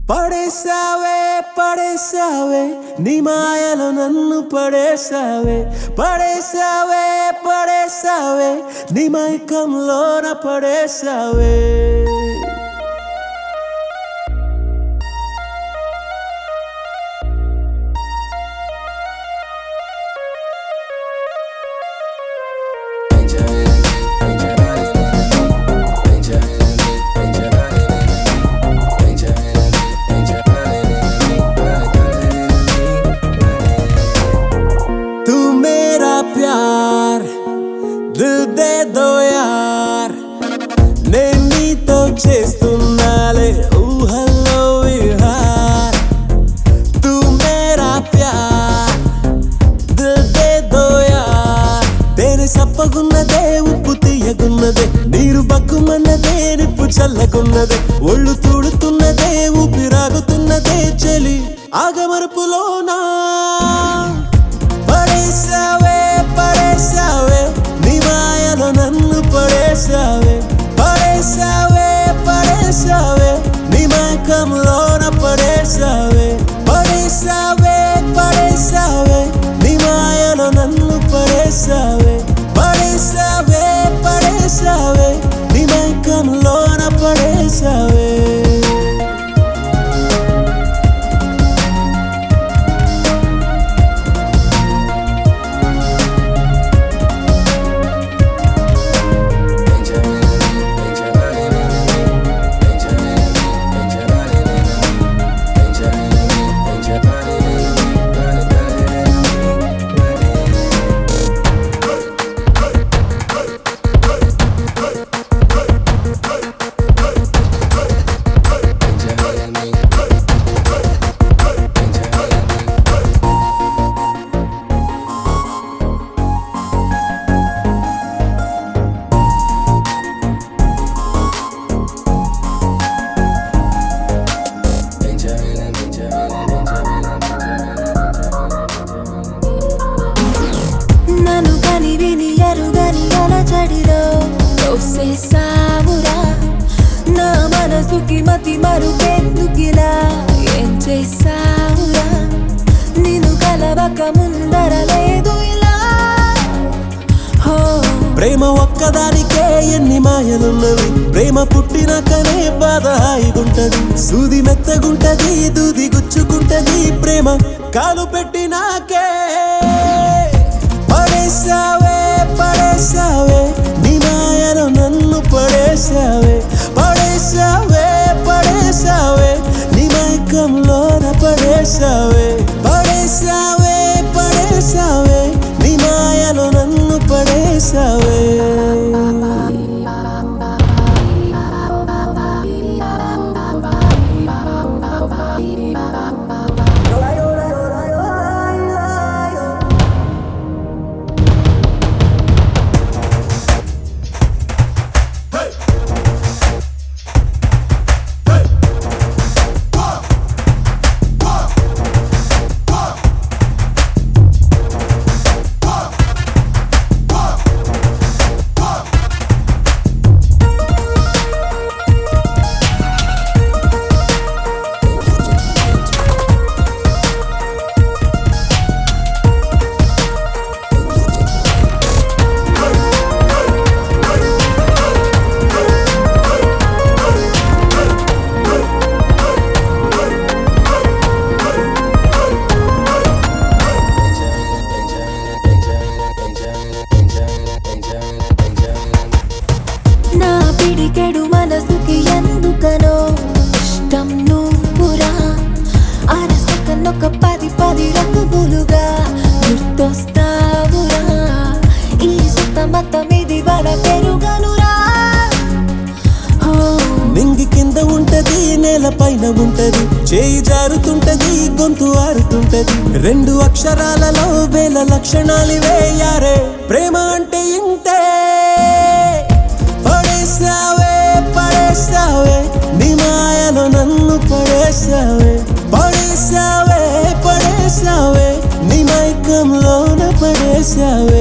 పడేసావే పడేసావే నీ మాయలో నన్ను పడేసావే పడేసావే పడేసావే నీ మైకంలోన పడేసావే तू मेरा प्यार दिल दे दो यार నేను నీతో చేస్తున్నాలే ఊహల్లో విహార్ తూ మేరా ప్యార్ దిల్ దే దో యార్ తేనె సప్పగున్నదే ఉప్పు తీయగున్నదే నీరు బక్కుమన్నదే నిప్పు చల్లగున్నదే ఒళ్ళు తూడుతున్నదే ఊపిరాగుతున్నదే చలి ఆగమరుపులోనా పడేసావే పడేసావే నీ మాయలో నన్ను పడేసావే పడేసావే పడేసావే నీ మైకంలోన పడేసావే పడేసావే పడేసావే నీ మాయలో నన్ను పడేసావే పడేసావే పడేసావే నీ మైకంలోన పడేసావే నన్ను కని విని ఎరుగని అలజడిలో తోసేసావురా నా మనసుకి మతి మరుపెందుకిలా ఏం చేసావురా నిన్ను కలవక ముందర లేదు ఇలా హో ప్రేమ ఒక్కదానికే ఎన్ని మాయలున్నవి ప్రేమ పుట్టినాకనే బాధ హాయిగుంటది సూది మెత్తగుంటది దూది గుచ్చుకుంటది ప్రేమ కాలు పెట్టినాకే పడేసావే పడేసావే నీ మాయలో నన్ను పడేసావే పడేసావే పడేసావే నీ మైకంలోన పడేసావే పడేసావే పడేసావే నీ మాయలో నన్ను పడేసావే నా పిడికెడు మనసుకి ఎందుకనో ఇష్టం నువ్వురా అరసకనొక పది పది రకములుగా గుర్తొస్తావురా ఈ సుత మతం ఇది వల పెరుగనురా ఓ నింగి కింద ఉంటది నేల పైన ఉంటది చేయి జారుతుంటది గొంతు ఆరుతుంటది రెండు అక్షరాలలో వేల లక్షణాలివే యారే ప్రేమ అంటే ఇంతే పడేసావే పడేసావే నీ మాయలో నన్ను పడేసావే పడేసావే పడేసావే నీ మైకంలోన పడేసావే